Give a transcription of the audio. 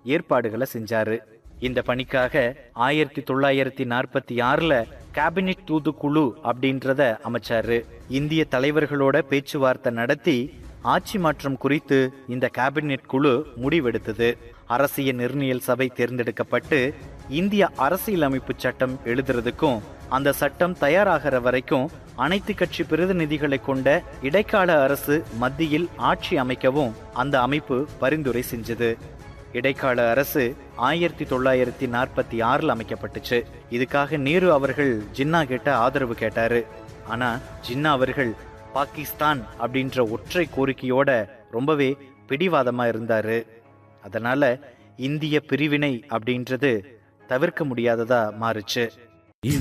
ஏற்பாடுகளை செஞ்சாரு இந்த பணிக்காக ஆயிரத்தி தொள்ளாயிரத்தி நாற்பத்தி ஆறுல கேபினெட் தூதுக்குழு அப்படின்றத அமைச்சாரு இந்திய தலைவர்களோட பேச்சுவார்த்தை நடத்தி ஆட்சி மாற்றம் குறித்து இந்த கேபினெட் குழு முடிவெடுத்தது அரசியல் நிர்ணயல் சபை தேர்ந்தெடுக்கப்பட்டு இந்திய அரசியலமைப்பு சட்டம் எழுதுறதுக்கும் அந்த சட்டம் தயாராகிற வரைக்கும் அனைத்து கட்சி பிரதிநிதிகளை கொண்ட இடைக்கால அரசு மத்தியில் ஆட்சி அமைக்கவும் அந்த அமைப்பு பரிந்துரை செஞ்சது இடைக்கால அரசு ஆயிரத்தி தொள்ளாயிரத்தி நாற்பத்தி ஆறில் அமைக்கப்பட்டுச்சு இதுக்காக நேரு அவர்கள் ஜின்னா கிட்ட ஆதரவு கேட்டாரு ஆனா ஜின்னா அவர்கள் பாகிஸ்தான் அப்படின்ற ஒற்றை கோரிக்கையோட ரொம்பவே பிடிவாதமா இருந்தாரு அதனால இந்திய பிரிவினை அப்படின்றது தவிர்க்க முடியாததா மாறுச்சு